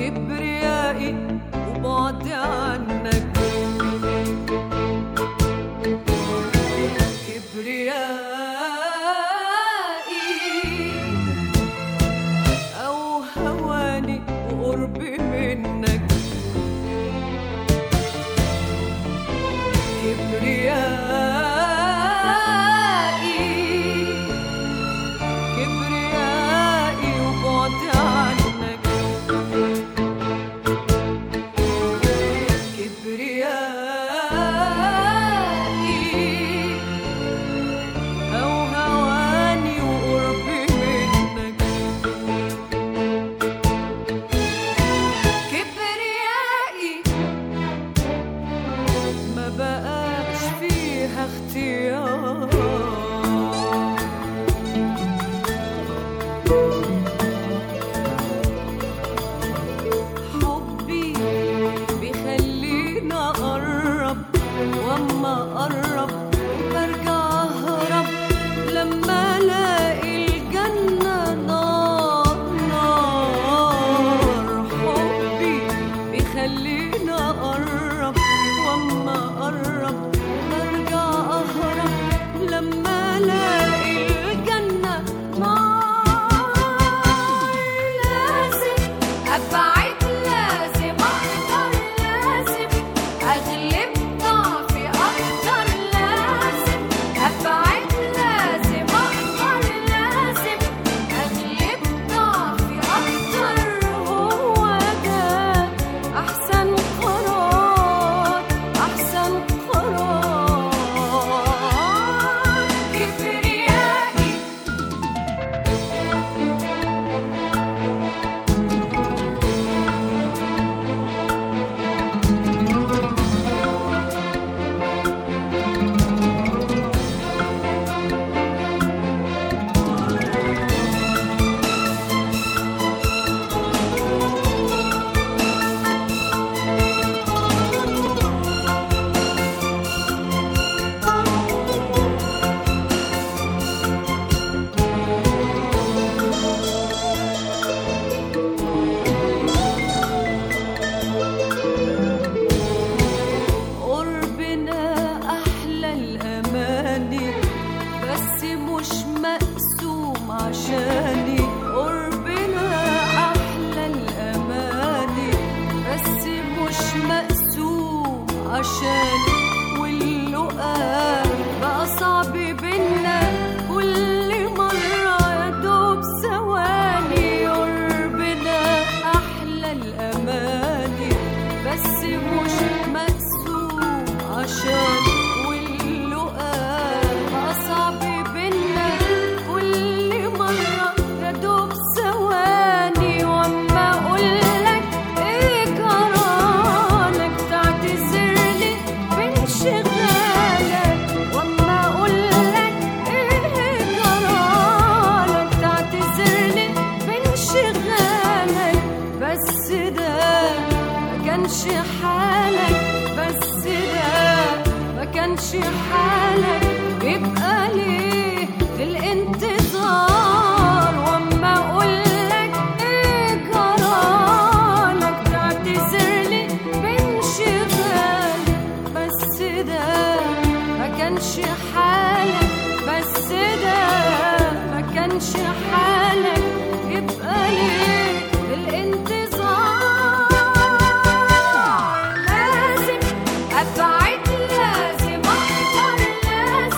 كبريائي وبعدي عنك كبريائي أو هواني وقربي منك كبريائي كبريائي وبعدي عنك كبريائي أو هواني وقربي منك كبريائي ما بقاش فيها اختيار حبي بيخليني اقرب واما اقرب برجع اهرب لما الاقي الجنه نار نار حبي بيخليني اقرب واما اقرب برجع اهرب لما الاقي الجنه نار لازم ابعد لازم اقدر لازم اغلب ضعفي اكتر لازم ابعد لازم اقدر لازم اغلب ضعفي اكتر هو ده احسن قرار احسن قرار كبريائي قربنا أحلى الأماني بس مش مقسوم عشاني قربنا أحلى الأماني بس مش مقسوم عشاني واللقاء بقى صعب بينا كل مرة يا دوب ثواني قربنا أحلى الأماني بس مش مقسوم عشان واللقاء بقى صعب بينا كل مرة يا دوب ثواني واما اقولك ايه جرالك تعتذرلي بانشغالك واما اقولك ايه جرالك تعتذرلي بانشغالك بس ده ما كانش حالك بس ده ما كانش حالك يبقى ليه الانتظار واما اقولك ايه جرالك تعتذرلي بانشغالك بس ده ما كانش حالك بس ده ما كانش حالك يبقى ليه الانتظار لازم ابعد لازم اقدر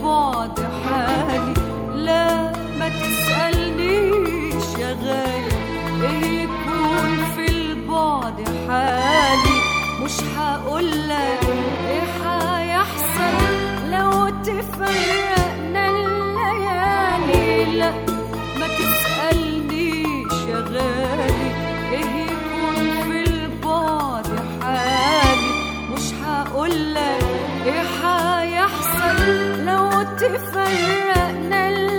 البعد حالي لا ما تسألنيش يا غالي ايه يكون في البعد حالي مش هقولك ايه هيحصل لو تفرقنا الليالي لا ما تسألنيش يا غالي ايه يكون في البعد حالي مش هقولك ايه هيحصل لو تفرقنا الليالي